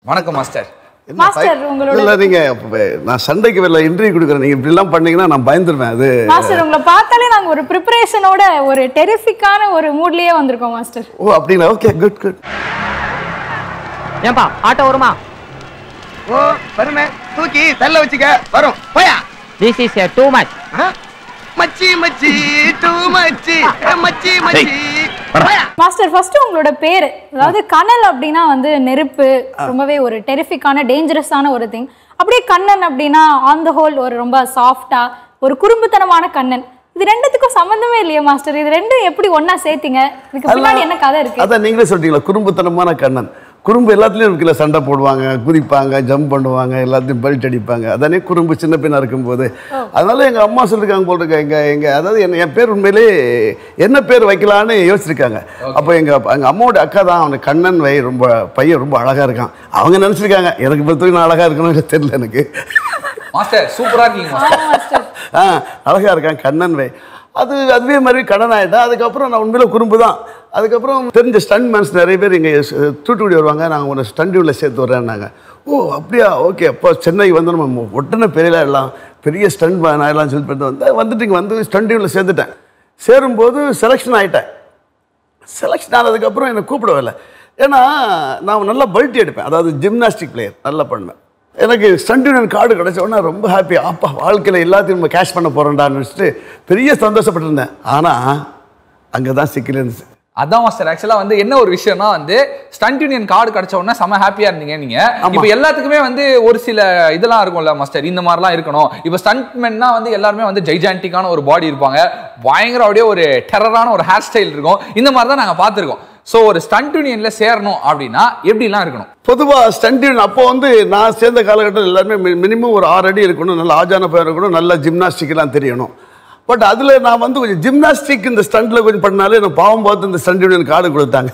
வணக்கம் மாஸ்டர் என்ன மாஸ்டர், பய- உங்களோட- இல்ல நீங்க இப்ப நான் சண்டைக்கு வரல இன்டர்வியூ கொடுக்குறேன் நீங்க இப்படி எல்லாம் பண்ணீங்கன்னா நான் பயந்துருவேன் அது மாஸ்டர் உங்களை பார்த்தாலே நாங்க ஒரு ப்ரிப்பரேஷனோட ஒரு டெரிஃபிக்கான ஒரு மூட்லயே வந்திருக்கோம் மாஸ்டர் ஓ அப்படிங்களா ஓகே குட் குட் ஏன்பா ஆட்டோ வருமா ஓ வருமே தூக்கி தள்ள வச்சுக்க வரும் போயா திஸ் இஸ் டூ மச் ஆ? மச்சி மச்சி டூ மச்சி ஏ, மச்சி மச்சி போயா மாஸ்டர் ஃபர்ஸ்ட் உங்களோட பேர் அதாவது கனல் அப்படின்னா வந்து நெருப்பு ரொம்பவே ஒரு டெரிஃபிக்கான டேஞ்சரஸான ஒரு திங் அப்படியே கண்ணன் அப்படின்னா ஆன் த ஹோல் ஒரு ரொம்ப சாஃப்டா ஒரு குறும்புத்தனமான கண்ணன் இது ரெண்டுத்துக்கும் சம்மந்தமே இல்லையா மாஸ்டர் இது ரெண்டும் எப்படி ஒண்ணா சேர்த்தீங்க இதுக்கு பின்னாடி என்ன கதை இருக்கு அதான் நீங்களே சொல்லிட்டீங்களா குறும்புத்தனமான கண்ணன் குறும்பு எல்லாத்துலயும் இருக்குல்ல சண்டை போடுவாங்க குதிப்பாங்க ஜம்ப் பண்ணுவாங்க எல்லாத்தையும் பெல்ட் அடிப்பாங்க அதானே குறும்பு சின்ன பின்னா இருக்கும்போது அதனால எங்க அம்மா சொல்லிருக்காங்க போல் இருக்க எங்க எங்க அதாவது என்ன என் பேர் உண்மையிலே என்ன பேர் வைக்கலான்னு யோசிச்சிருக்காங்க அப்போ எங்க எங்க அம்மாவோட அக்கா தான் அவனுக்கு கண்ணன் வை ரொம்ப பையன் ரொம்ப அழகா இருக்கான் அவங்க நினைச்சிருக்காங்க எனக்கு பொறுத்தவரைக்கும் நான் அழகா இருக்கணும்னு தெரியல எனக்கு மாஸ்டர் சூப்பரா இருக்கீங்க மாஸ்டர் ஆமா மாஸ்டர் ஆ அழகா இருக்கான் கண்ணன் வை அது அதுவே மாதிரி கடன் ஆகிட்டேன் அதுக்கப்புறம் நான் உண்மையில குறும்பு தான் அதுக்கப்புறம் தெரிஞ்ச ஸ்டண்ட் மேன்ஸ் நிறைய பேர் இங்கே தூத்துக்குடி வருவாங்க நாங்கள் உன்னை ஸ்டண்டியூவில் சேர்த்து வரேன்னாங்க ஓ அப்படியா ஓகே அப்போ சென்னை வந்து நம்ம ஒட்டனை பெரிய எல்லாம் பெரிய ஸ்டண்ட் மேன் ஆகலாம் சொல்லி பண்ணிட்டு வந்தேன் வந்துட்டு இங்கே வந்து ஸ்டண்டியூவில் சேர்த்துட்டேன் சேரும்போது செலெக்ஷன் ஆகிட்டேன் செலெக்ஷன் ஆனதுக்கப்புறம் என்னை கூப்பிடவில்லை ஏன்னா நான் நல்லா பல்ட்டி எடுப்பேன் அதாவது ஜிம்னாஸ்டிக் பிளேயர் நல்லா பண்ணுவேன் எனக்கு ஸ்டண்ட் யூனியன் கார்டு கிடைச்ச உடனே ரொம்ப ஹாப்பி அப்பா வாழ்க்கையில் எல்லாத்தையும் நம்ம கேஷ் பண்ண போகிறோம்டான்னு நினச்சிட்டு பெரிய சந்தோஷப்பட்டிருந்தேன் ஆனால் அங்கே தான் சிக்கல் இருந்துச்சு அதான் மாஸ்டர் ஆக்சுவலா வந்து என்ன ஒரு விஷயம்னா வந்து ஸ்டண்ட் யூனியன் கார்டு கிடைச்ச உடனே செம ஹாப்பியா இருந்தீங்க நீங்க ஆமா. இப்போ எல்லாத்துக்குமே வந்து ஒரு சில இதெல்லாம் இருக்கும்ல மாஸ்டர் இந்த மாதிரிலாம் இருக்கணும் இப்போ ஸ்டண்ட்மென்னா வந்து எல்லாருமே வந்து ஜெய்ஜான்டிக்கான ஒரு பாடி இருப்பாங்க பயங்கர அப்படியே ஒரு டெரரான ஒரு ஹேர் ஸ்டைல் இருக்கும் இந்த மாதிரி தான் நாங்க பார்த்துருக்கோம் ஸோ ஒரு ஸ்டண்ட் யூனியன்ல சேரணும் அப்படின்னா எப்படிலாம் இருக்கணும் பொதுவாக ஸ்டண்ட் யூனியன் அப்போ வந்து நான் சேர்ந்த காலகட்டத்தில் எல்லாருமே மினிமம் ஒரு ஆறு அடி இருக்கணும் நல்ல ஆஜான பயம் இருக்கணும் நல்ல ஜிம்னாஸ்டிக்லாம் தெரியணும் பட் அதில் நான் வந்து கொஞ்சம் ஜிம்னாஸ்டிக் இந்த ஸ்டண்டில் கொஞ்சம் பண்ணாலே எனக்கு பாவம் பார்த்து இந்த ஸ்டண்ட் யூனியன் கார்டு கொடுத்தாங்க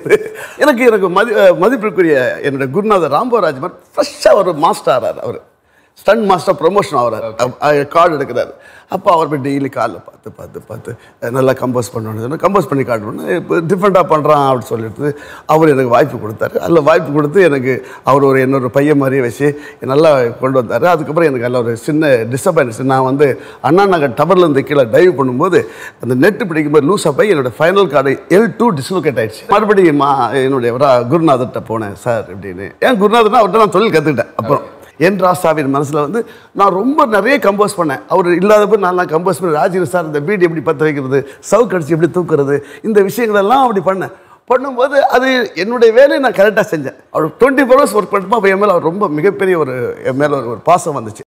எனக்கு எனக்கு மதி அஹ் மதிப்பிற்குரிய என்னோட குருநாதர் ராம்பவராஜ் மாதிரி ஃப்ரெஷ்ஷாக ஒரு மாஸ்டர் ஆறார் அவர் ஸ்டன் மாஸ்டர் ப்ரொமோஷன் ஆகிறார் கார்டு எடுக்கிறாரு அப்போ அவர் போய் டெய்லி காலில் பார்த்து பார்த்து பார்த்து அஹ் நல்லா கம்போஸ் பண்ணணும் கம்போஸ் பண்ணி காட்டணும் இப்போ டிஃப்ரெண்ட்டாக பண்ணுறான் அப்படின்னு சொல்லிட்டு அவர் எனக்கு வாய்ப்பு கொடுத்தாரு அதில் வாய்ப்பு கொடுத்து எனக்கு அவர் ஒரு இன்னொரு பையன் மாதிரியே வச்சு நல்லா கொண்டு வந்தார் அதுக்கப்புறம் எனக்கு அதில் ஒரு சின்ன டிஸ்டர்பன்ஸ் நான் வந்து அண்ணா நகர் டவர்ல இருந்து கீழே டைவ் பண்ணும்போது அந்த நெட்டு பிடிக்கும்போது லூஸாக போய் என்னோட final card L two dislocate ஆயிடுச்சு மறுபடியும் மா என்னுடைய வரா- குருநாதர்கிட்ட போனேன் சார் அப்படின்னு ஏன் குருநாதர்னா அவர்கிட்ட நான் தொழில் கற்றுக்கிட்டேன் அப்புறம் என் ராசாவின் மனசில் வந்து நான் ரொம்ப நிறைய கம்போஸ் பண்ணேன் அவர் இல்லாதப்போ நான் நான் கம்போஸ் பண்ணி ராஜீவ் சார் இந்த வீடு எப்படி பற்ற வைக்கிறது சவுக்கு அடிச்சு எப்படி தூக்குறது இந்த விஷயங்களெல்லாம் அப்படி பண்ணேன் பண்ணும்போது அது என்னுடைய வேலையை நான் கரெக்டாக செஞ்சேன் அவர் டுவெண்ட்டி ஃபோர் ஹவர்ஸ் ஒர்க் பண்ணும்போது அப்போ என் மேலே அவர் ரொம்ப மிகப்பெரிய ஒரு என் மேலே ஒரு பாசம் வந்துச்சு